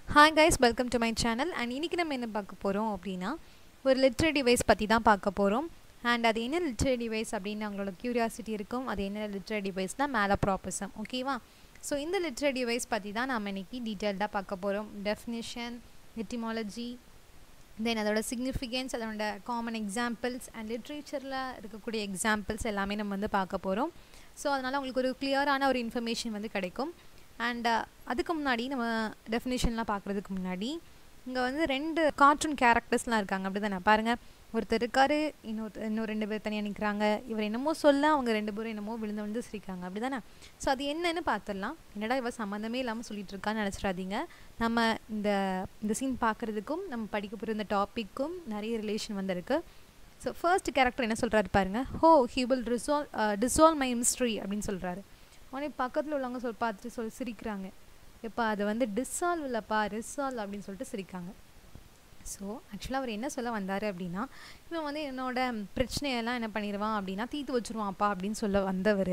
hi guys welcome to my channel and இன்றைக்கி நம்ம என்ன பார்க்க போகிறோம் அப்படின்னா ஒரு லிட்ரரி டிவைஸ் பற்றி தான் பார்க்க போகிறோம் அண்ட் அது என்ன லிட்ரரி டிவைஸ் அப்படின்னு அவங்களோட க்யூரியாசிட்டி இருக்கும் அது என்ன லிட்ரரி டிவைஸ்னால் மேலே ப்ராப்பர்சம் ஓகேவா ஸோ இந்த லிட்ரரி டிவைஸ் பற்றி தான் நம்ம இன்றைக்கி டீட்டெயில்டாக பார்க்க போகிறோம் டெஃபினிஷன் எட்டிமாலஜி தென் அதோட சிக்னிஃபிகன்ஸ் அதோட காமன் எக்ஸாம்பிள்ஸ் அண்ட் லிட்ரேச்சரில் இருக்கக்கூடிய எக்ஸாம்பிள்ஸ் எல்லாமே நம்ம வந்து பார்க்க போகிறோம் ஸோ அதனால் உங்களுக்கு ஒரு கிளியரான ஒரு இன்ஃபர்மேஷன் வந்து கிடைக்கும் அண்ட் அதுக்கு முன்னாடி நம்ம டெஃபினேஷன்லாம் பார்க்குறதுக்கு முன்னாடி இங்கே வந்து ரெண்டு கார்ட்டூன் கேரக்டர்ஸ்லாம் இருக்காங்க அப்படி தானே பாருங்கள் ஒருத்தர் இருக்கார் இன்னொரு இன்னும் ரெண்டு பேர் தனியாக நிற்கிறாங்க இவர் என்னமோ சொல்ல அவங்க ரெண்டு பேரும் என்னமோ விழுந்து விழுந்து சிரிக்காங்க அப்படி தானே ஸோ அது என்னன்னு பார்த்துடலாம் என்னடா இவ சம்மந்தமே இல்லாமல் சொல்லிட்டு இருக்கான்னு நினச்சிடாதீங்க நம்ம இந்த இந்த சீன் பார்க்குறதுக்கும் நம்ம படிக்க போகிற இந்த டாப்பிக்கும் நிறைய ரிலேஷன் வந்திருக்கு ஸோ ஃபர்ஸ்ட் கேரக்டர் என்ன சொல்கிறாரு பாருங்க oh he will resolve dissolve my mystery அப்படின்னு சொல்கிறாரு உடனே பக்கத்தில் உள்ளவங்க சொல் பார்த்துட்டு சொல்லி சிரிக்கிறாங்க எப்பா அது வந்து டிசால்வ் இல்லைப்பா ரிசால்வ் அப்படின்னு சொல்லிட்டு சிரிக்காங்க ஸோ ஆக்சுவலாக அவர் என்ன சொல்ல வந்தார் அப்படின்னா இவன் வந்து என்னோட பிரச்சனையெல்லாம் என்ன பண்ணிடுவான் அப்படின்னா தீர்த்து வச்சுருவான்ப்பா அப்படின்னு சொல்ல வந்தவர்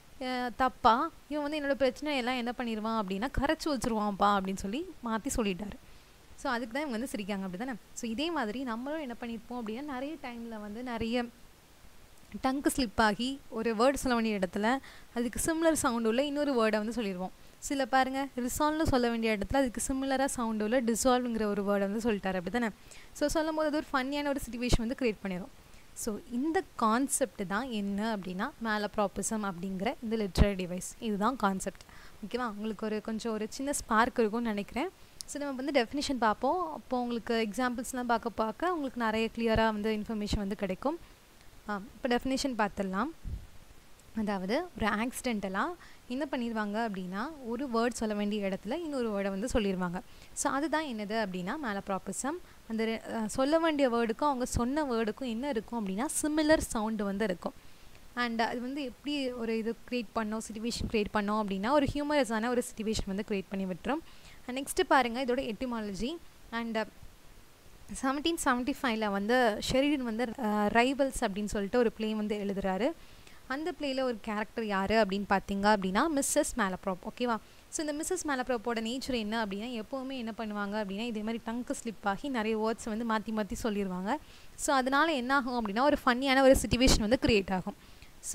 தப்பா இவன் வந்து என்னோடய பிரச்சனையெல்லாம் என்ன பண்ணிடுவான் அப்படின்னா கரைச்சி வச்சுருவான்ப்பா அப்படின்னு சொல்லி மாற்றி சொல்லிட்டாரு ஸோ அதுக்கு தான் இவங்க வந்து சிரிக்காங்க அப்படி தானே ஸோ இதே மாதிரி நம்மளும் என்ன பண்ணியிருப்போம் அப்படின்னா நிறைய டைமில் வந்து நிறைய டங்கு ஸ்லிப் ஆகி ஒரு வேர்டு சொல்ல வேண்டிய இடத்துல அதுக்கு சிம்லர் சவுண்டு உள்ள இன்னொரு வேர்டை வந்து சொல்லிடுவோம் சில பாருங்கள் ரிசால்வ்னு சொல்ல வேண்டிய இடத்துல அதுக்கு சிமிலராக சவுண்டு உள்ள டிசால்வ்ங்கிற ஒரு வேர்டை வந்து சொல்லிட்டாரு அப்படி தானே ஸோ சொல்லும் போது அது ஒரு ஃபன்னியான ஒரு சுச்சுவேஷன் வந்து க்ரியேட் பண்ணிடும் ஸோ இந்த கான்செப்ட் தான் என்ன அப்படின்னா மேலே ப்ராப்பசம் அப்படிங்கிற இந்த லிட்ரரி டிவைஸ் இதுதான் கான்செப்ட் ஓகேவா உங்களுக்கு ஒரு கொஞ்சம் ஒரு சின்ன ஸ்பார்க் இருக்கும்னு நினைக்கிறேன் ஸோ நம்ம வந்து டெஃபினிஷன் பார்ப்போம் அப்போது உங்களுக்கு எக்ஸாம்பிள்ஸ்லாம் பார்க்க பார்க்க உங்களுக்கு நிறைய கிளியராக வந்து இன்ஃபர்மேஷன் வந்து கிடைக்கும் இப்போ டெஃபினேஷன் பார்த்துடலாம் அதாவது ஒரு ஆக்சிடென்டலாக என்ன பண்ணிடுவாங்க அப்படின்னா ஒரு வேர்ட் சொல்ல வேண்டிய இடத்துல இன்னொரு வேர்டை வந்து சொல்லிடுவாங்க ஸோ அதுதான் என்னது அப்படின்னா மேலே ப்ராப்பசம் அந்த சொல்ல வேண்டிய வேர்டுக்கும் அவங்க சொன்ன வேர்டுக்கும் என்ன இருக்கும் அப்படின்னா சிமிலர் சவுண்டு வந்து இருக்கும் அண்ட் அது வந்து எப்படி ஒரு இது க்ரியேட் பண்ணோம் சுச்சுவேஷன் க்ரியேட் பண்ணோம் அப்படின்னா ஒரு ஹியூமரஸான ஒரு சுச்சுவேஷன் வந்து க்ரியேட் பண்ணி விட்டுரும் நெக்ஸ்ட்டு பாருங்கள் இதோட எட்டிமாலஜி அண்ட் செவன்டீன் செவன்ட்டி ஃபைவ்ல வந்து ஷெரிடன் வந்து ரைவல்ஸ் அப்படின்னு சொல்லிட்டு ஒரு ப்ளே வந்து எழுதுறாரு அந்த பிளேயில் ஒரு கேரக்டர் யார் அப்படின்னு பார்த்தீங்க அப்படின்னா மிஸ்ஸஸ் மேலப்ராப் ஓகேவா ஸோ இந்த மிஸ்ஸஸ் மேலப்ராப்போட நேச்சர் என்ன அப்படின்னா எப்போவுமே என்ன பண்ணுவாங்க அப்படின்னா இதே மாதிரி டங்கு ஸ்லிப் ஆகி நிறைய வேர்ட்ஸ் வந்து மாற்றி மாற்றி சொல்லிடுவாங்க ஸோ அதனால் என்ன ஆகும் அப்படின்னா ஒரு ஃபன்னியான ஒரு சுச்சுவேஷன் வந்து க்ரியேட் ஆகும் ஸோ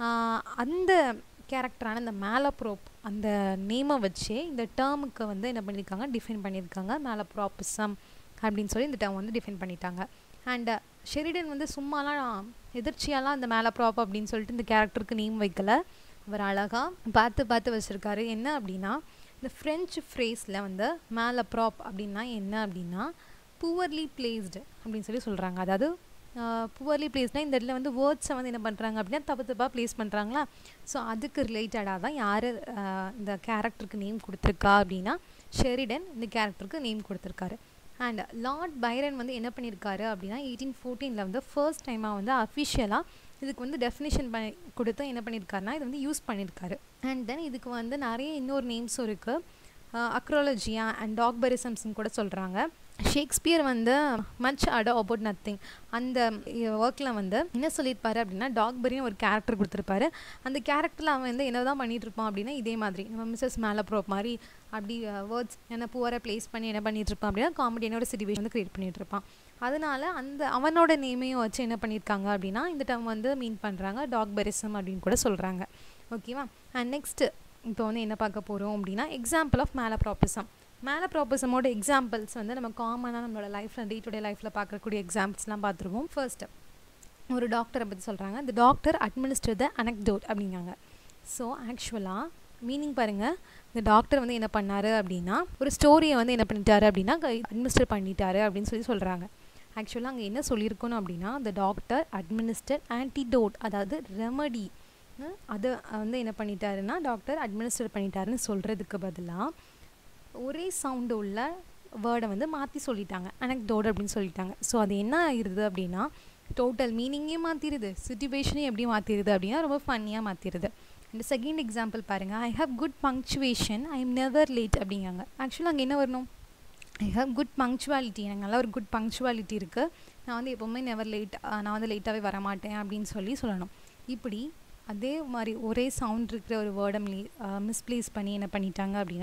அந்த கேரக்டரான இந்த மேலப்ரோப் அந்த நேமை வச்சே இந்த டேர்முக்கு வந்து என்ன பண்ணியிருக்காங்க டிஃபைன் பண்ணியிருக்காங்க மேலப்ராப்பிசம் அப்படின்னு சொல்லி இந்த டேர்ம் வந்து டிஃபைன் பண்ணிட்டாங்க அண்ட் ஷெரிடன் வந்து சும்மாலாம் எதிர்ச்சியாலாம் அந்த மேலே ப்ராப் அப்படின்னு சொல்லிட்டு இந்த கேரக்டருக்கு நேம் வைக்கல அவர் அழகாக பார்த்து பார்த்து வச்சுருக்காரு என்ன அப்படின்னா இந்த ஃப்ரெஞ்சு ஃப்ரேஸில் வந்து மேலே ப்ராப் அப்படின்னா என்ன அப்படின்னா புவர்லி பிளேஸ்டு அப்படின்னு சொல்லி சொல்கிறாங்க அதாவது புவர்லி பிளேஸ்னால் இந்த இடத்துல வந்து வேர்ட்ஸை வந்து என்ன பண்ணுறாங்க அப்படின்னா தப்பு தப்பாக ப்ளேஸ் பண்ணுறாங்களா ஸோ அதுக்கு ரிலேட்டடாக தான் யார் இந்த கேரக்டருக்கு நேம் கொடுத்துருக்கா அப்படின்னா ஷெரிடன் இந்த கேரக்டருக்கு நேம் கொடுத்துருக்காரு அண்ட் லார்ட் பைரன் வந்து என்ன பண்ணியிருக்காரு அப்படின்னா எயிட்டீன் ஃபோர்டீனில் வந்து ஃபர்ஸ்ட் டைமாக வந்து அஃபிஷியலாக இதுக்கு வந்து டெஃபினேஷன் பண்ணி கொடுத்து என்ன பண்ணியிருக்காருனா இது வந்து யூஸ் பண்ணியிருக்காரு அண்ட் தென் இதுக்கு வந்து நிறைய இன்னொரு நேம்ஸும் இருக்குது அக்ரோலஜியா அண்ட் டாக்பரிசம்ஸ்னு கூட சொல்கிறாங்க ஷேக்ஸ்பியர் வந்து மச் அடோ அபவுட் நத்திங் அந்த ஒர்க்கில் வந்து என்ன சொல்லியிருப்பாரு அப்படின்னா டாக்பரின்னு ஒரு கேரக்டர் கொடுத்துருப்பாரு அந்த கேரக்டரில் அவன் வந்து என்ன தான் பண்ணிகிட்டு இருப்பான் அப்படின்னா இதே மாதிரி நம்ம மிஸ்ஸஸ் மேலே ப்ரோப் மாதிரி அப்படி வேர்ட்ஸ் என்ன பூவரை ப்ளேஸ் பண்ணி என்ன பண்ணிகிட்டு இருப்பான் அப்படின்னா காமெடியான ஒரு சுச்சுவேஷன் வந்து க்ரியேட் பண்ணிகிட்டு இருப்பான் அதனால அந்த அவனோட நேமையும் வச்சு என்ன பண்ணியிருக்காங்க அப்படின்னா இந்த டேர்ம் வந்து மீன் பண்ணுறாங்க டாக்பரிசம் அப்படின்னு கூட சொல்கிறாங்க ஓகேவா அண்ட் நெக்ஸ்ட்டு இப்போ வந்து என்ன பார்க்க போகிறோம் அப்படின்னா எக்ஸாம்பிள் ஆஃப் மேலே ப்ராப்பசம் மேலே ப்ராப்பசமோட எக்ஸாம்பிள்ஸ் வந்து நம்ம காமனாக நம்மளோட லைஃப்பில் டே டு டே லைஃப்பில் பார்க்கக்கூடிய எக்ஸாம்பிள்ஸ்லாம் பார்த்துருவோம் ஃபர்ஸ்ட்டு ஒரு டாக்டரை பற்றி சொல்கிறாங்க இந்த டாக்டர் அட்மினிஸ்டர் த அனக்டோட் அப்படிங்காங்க ஸோ ஆக்சுவலாக மீனிங் பாருங்கள் இந்த டாக்டர் வந்து என்ன பண்ணார் அப்படின்னா ஒரு ஸ்டோரியை வந்து என்ன பண்ணிட்டாரு அப்படின்னா அட்மினிஸ்டர் பண்ணிட்டாரு அப்படின்னு சொல்லி சொல்கிறாங்க ஆக்சுவலாக அங்கே என்ன சொல்லியிருக்கணும் அப்படின்னா the டாக்டர் அட்மினிஸ்டர் ஆன்டிடோட் அதாவது ரெமடி அதை வந்து என்ன பண்ணிட்டாருன்னா டாக்டர் அட்மினிஸ்டர் பண்ணிட்டாருன்னு சொல்கிறதுக்கு பதிலாக ஒரே சவுண்டு உள்ள வேர்டை வந்து மாற்றி சொல்லிட்டாங்க அனக்டோட் அப்படின்னு சொல்லிட்டாங்க ஸோ அது என்ன ஆயிடுது அப்படின்னா டோட்டல் மீனிங்கையும் மாற்றிடுது சுச்சுவேஷனையும் எப்படி மாற்றிடுது அப்படின்னா ரொம்ப ஃபன்னியாக மாற்றிடுது அண்ட் செகண்ட் எக்ஸாம்பிள் பாருங்கள் I have good punctuation I am never late அப்படிங்காங்க ஆக்சுவலாக அங்கே என்ன வரணும் ஐ ஹவ் குட் பங்க்சுவாலிட்டி எனக்கு நல்லா ஒரு குட் பங்க்சுவாலிட்டி இருக்குது நான் வந்து எப்போவுமே நெவர் லேட் நான் வந்து லேட்டாகவே வரமாட்டேன் அப்படின்னு சொல்லி சொல்லணும் இப்படி அதே மாதிரி ஒரே சவுண்ட் இருக்கிற ஒரு வேர்டை மிஸ்ப்ளேஸ் பண்ணி என்ன பண்ணிட்டாங்க அப்படின்னா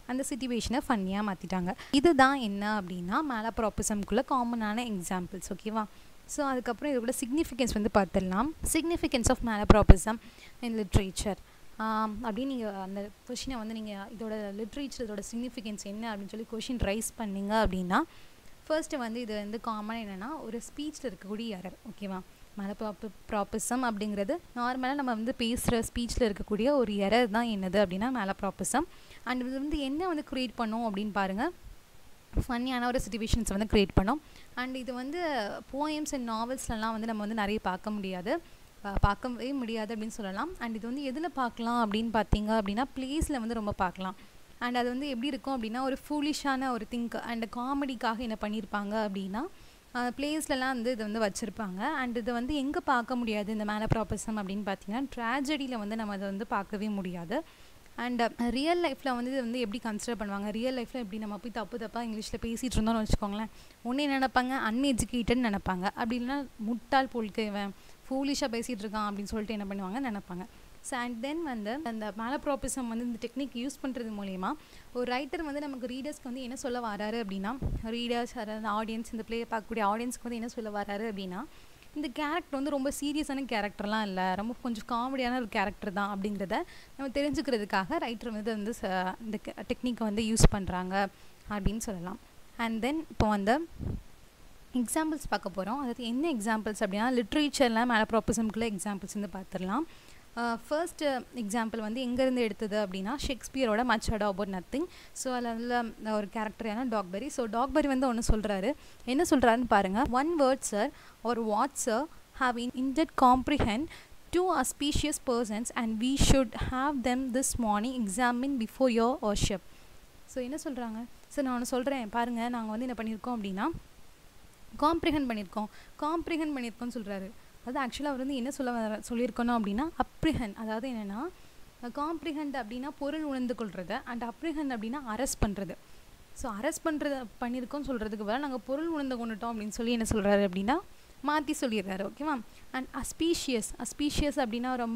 அந்த சுச்சுவேஷனை ஃபன்னியாக மாற்றிட்டாங்க இதுதான் என்ன அப்படின்னா மேலே ப்ராப்பசம்குள்ளே காமனான எக்ஸாம்பிள்ஸ் ஓகேவா ஸோ அதுக்கப்புறம் இதோட சிக்னிஃபிகன்ஸ் வந்து பார்த்துடலாம் சிக்னிஃபிகன்ஸ் ஆஃப் மேலே ப்ராப்பசம் இன் லிட்ரேச்சர் அப்படின்னு நீங்கள் அந்த கொஷினை வந்து நீங்கள் இதோட லிட்ரேச்சர் இதோட சிக்னிஃபிகன்ஸ் என்ன அப்படின்னு சொல்லி கொஷின் ரைஸ் பண்ணீங்க அப்படின்னா ஃபர்ஸ்ட்டு வந்து இது வந்து காமன் என்னென்னா ஒரு ஸ்பீச்சில் இருக்கக்கூடிய எரர் ஓகேவா மேலே ப்ராப்ப ப்ராப்பசம் அப்படிங்கிறது நார்மலாக நம்ம வந்து பேசுகிற ஸ்பீச்சில் இருக்கக்கூடிய ஒரு எரர் தான் என்னது அப்படின்னா மேலே ப்ராப்பசம் அண்ட் இது வந்து என்ன வந்து க்ரியேட் பண்ணும் அப்படின்னு பாருங்கள் ஃபன்னியான ஒரு சுச்சுவேஷன்ஸ் வந்து க்ரியேட் பண்ணோம் அண்ட் இது வந்து போயம்ஸ் அண்ட் நாவல்ஸ்லலாம் வந்து நம்ம வந்து நிறைய பார்க்க முடியாது பார்க்கவே முடியாது அப்படின்னு சொல்லலாம் அண்ட் இது வந்து எதில் பார்க்கலாம் அப்படின்னு பார்த்தீங்க அப்படின்னா ப்ளேஸில் வந்து ரொம்ப பார்க்கலாம் அண்ட் அது வந்து எப்படி இருக்கும் அப்படின்னா ஒரு ஃபூலிஷான ஒரு திங்க் அண்ட் காமெடிக்காக என்ன பண்ணியிருப்பாங்க அப்படின்னா பிளேஸ்லலாம் வந்து இது வந்து வச்சுருப்பாங்க அண்ட் இதை வந்து எங்கே பார்க்க முடியாது இந்த மேலே ப்ராப்பசம் அப்படின்னு பார்த்தீங்கன்னா ட்ராஜடியில் வந்து நம்ம அதை வந்து பார்க்கவே முடியாது அண்ட் ரியல் லைஃப்பில் வந்து இது வந்து எப்படி கன்சிடர் பண்ணுவாங்க ரியல் லைஃப்பில் எப்படி நம்ம போய் தப்பு தப்பாக இங்கிலீஷில் பேசிகிட்டு இருந்தோம்னு வச்சுக்கோங்களேன் ஒன்று நினைப்பாங்க அன்எஜுகேட்டட்னு நினைப்பாங்க அப்படி இல்லைன்னா முட்டாள் போல்க்கு இவன் ஃபூலிஷாக பேசிகிட்டு இருக்கான் அப்படின்னு சொல்லிட்டு என்ன பண்ணுவாங்க நினைப்பாங்க ஸோ அண்ட் தென் வந்து அந்த மேலப்ராபிசம் வந்து இந்த டெக்னிக் யூஸ் பண்ணுறது மூலயமா ஒரு ரைட்டர் வந்து நமக்கு ரீடர்ஸ்க்கு வந்து என்ன சொல்ல வராரு அப்படின்னா ரீடர்ஸ் அதாவது ஆடியன்ஸ் இந்த பிளே பார்க்கக்கூடிய ஆடியன்ஸ்க்கு வந்து என்ன சொல்ல வராரு அப்படின்னா இந்த கேரக்டர் வந்து ரொம்ப சீரியஸான கேரக்டர்லாம் இல்லை ரொம்ப கொஞ்சம் காமெடியான ஒரு கேரக்டர் தான் அப்படிங்கிறத நம்ம தெரிஞ்சுக்கிறதுக்காக ரைட்டர் வந்து வந்து இந்த டெக்னிக்கை வந்து யூஸ் பண்ணுறாங்க அப்படின்னு சொல்லலாம் அண்ட் தென் இப்போ வந்து எக்ஸாம்பிள்ஸ் பார்க்க போகிறோம் அதாவது என்ன எக்ஸாம்பிள்ஸ் அப்படின்னா லிட்ரேச்சரில் மேலே ப்ராப்பசம்குள்ளே எக்ஸாம்பிள்ஸ் வந்து பார்த்துடலாம் ஃபர்ஸ்ட் எக்ஸாம்பிள் வந்து எங்கேருந்து எடுத்தது அப்படின்னா ஷேக்ஸ்பியரோட much ado about nothing so அதில் ஒரு கேரக்டரான டாக்பெரி ஸோ டாக்பெரி வந்து ஒன்று சொல்கிறாரு என்ன சொல்கிறாருன்னு பாருங்கள் one word sir our watch sir have in indeed comprehend two aspicious persons and we should have them this morning examine before your worship so என்ன சொல்கிறாங்க சார் நான் ஒன்று சொல்கிறேன் பாருங்கள் நாங்கள் வந்து என்ன பண்ணியிருக்கோம் அப்படின்னா காம்ப்ரிஹெண்ட் பண்ணியிருக்கோம் காம்ப்ரிஹெண்ட் பண்ணியிருக்கோம்னு சொல்கிறாரு அது ஆக்சுவலாக அவர் வந்து என்ன சொல்ல வர சொல்லியிருக்கணும் அப்படின்னா அப்ரிஹன் அதாவது என்னென்னா காம்ப்ரிஹெண்ட் அப்படின்னா பொருள் உணர்ந்து கொள்வது அண்ட் அப்ரிஹன் அப்படின்னா அரெஸ்ட் பண்ணுறது ஸோ அரெஸ்ட் பண்ணுறது பண்ணியிருக்கோம் சொல்கிறதுக்கு பதிலாக நாங்கள் பொருள் உணர்ந்து கொண்டுட்டோம் அப்படின்னு சொல்லி என்ன சொல்கிறாரு அப்படின்னா மாற்றி சொல்லிடுறாரு ஓகேவா அண்ட் அஸ்பீஷியஸ் அஸ்பீஷியஸ் அப்படின்னா ரொம்ப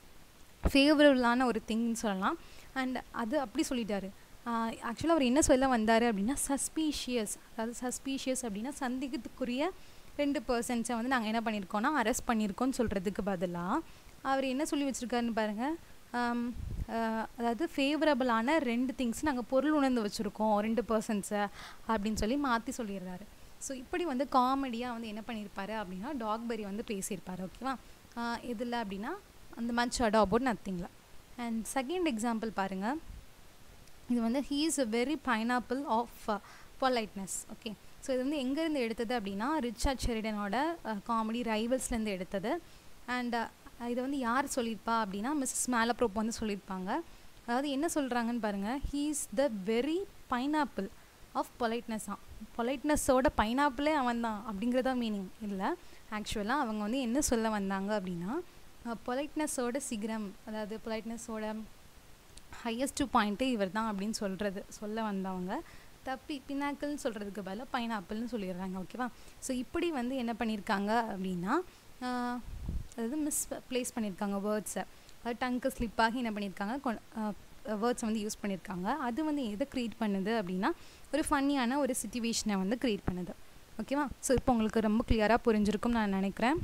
ஃபேவரபுளான ஒரு திங்னு சொல்லலாம் அண்ட் அது அப்படி சொல்லிட்டாரு ஆக்சுவலாக அவர் என்ன சொல்ல வந்தார் அப்படின்னா சஸ்பீஷியஸ் அதாவது சஸ்பீஷியஸ் அப்படின்னா சந்தேகத்துக்குரிய ரெண்டு பர்சன்ஸை வந்து நாங்கள் என்ன பண்ணியிருக்கோம்னா அரெஸ்ட் பண்ணியிருக்கோம்னு சொல்கிறதுக்கு பதிலாக அவர் என்ன சொல்லி வச்சுருக்காருன்னு பாருங்கள் அதாவது ஃபேவரபுளான ரெண்டு திங்ஸ் நாங்கள் பொருள் உணர்ந்து வச்சுருக்கோம் ரெண்டு பர்சன்ஸை அப்படின்னு சொல்லி மாற்றி சொல்லிடுறாரு ஸோ இப்படி வந்து காமெடியாக வந்து என்ன பண்ணியிருப்பாரு அப்படின்னா டாக்பெரி வந்து பேசியிருப்பார் ஓகேவா இதில் அப்படின்னா அந்த மச் அடோ அபவுட் நத்திங்கில் அண்ட் செகண்ட் எக்ஸாம்பிள் பாருங்கள் இது வந்து he is a very pineapple of politeness okay so இது வந்து எங்கேருந்து எடுத்தது அப்படின்னா ரிச்சார்ட் ஷெரிடனோட காமெடி ரைவல்ஸ்லேருந்து எடுத்தது அண்ட் இதை வந்து யார் சொல்லியிருப்பா அப்படின்னா மிஸ்ஸஸ் மேலப்ரோப் வந்து சொல்லியிருப்பாங்க அதாவது என்ன சொல்கிறாங்கன்னு பாருங்கள் he is the very pineapple of politeness தான் பொலைட்னஸோட பைனாப்பிளே அவன் தான் அப்படிங்கிறதா மீனிங் இல்லை ஆக்சுவலாக அவங்க வந்து என்ன சொல்ல வந்தாங்க அப்படின்னா பொலைட்னஸோட சிகரம் அதாவது பொலைட்னஸோட ஹையஸ்ட் பாயிண்ட்டு இவர் தான் அப்படின்னு சொல்கிறது சொல்ல வந்தவங்க தப்பி பின்னாக்கிள்னு சொல்கிறதுக்கு பதிலாக பைனாப்பிள்னு சொல்லிடுறாங்க ஓகேவா ஸோ இப்படி வந்து என்ன பண்ணியிருக்காங்க அப்படின்னா அதாவது மிஸ் ப்ளேஸ் பண்ணியிருக்காங்க வேர்ட்ஸை அதாவது டங்க்கு ஸ்லிப் ஆகி என்ன பண்ணியிருக்காங்க வேர்ட்ஸை வந்து யூஸ் பண்ணியிருக்காங்க அது வந்து எதை க்ரியேட் பண்ணுது அப்படின்னா ஒரு ஃபன்னியான ஒரு சுச்சுவேஷனை வந்து க்ரியேட் பண்ணுது ஓகேவா ஸோ இப்போ உங்களுக்கு ரொம்ப கிளியராக புரிஞ்சிருக்கும் நான் நினைக்கிறேன்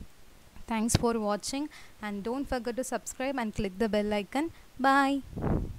தேங்க்ஸ் ஃபார் வாட்சிங் and don't forget to subscribe and click the bell icon bye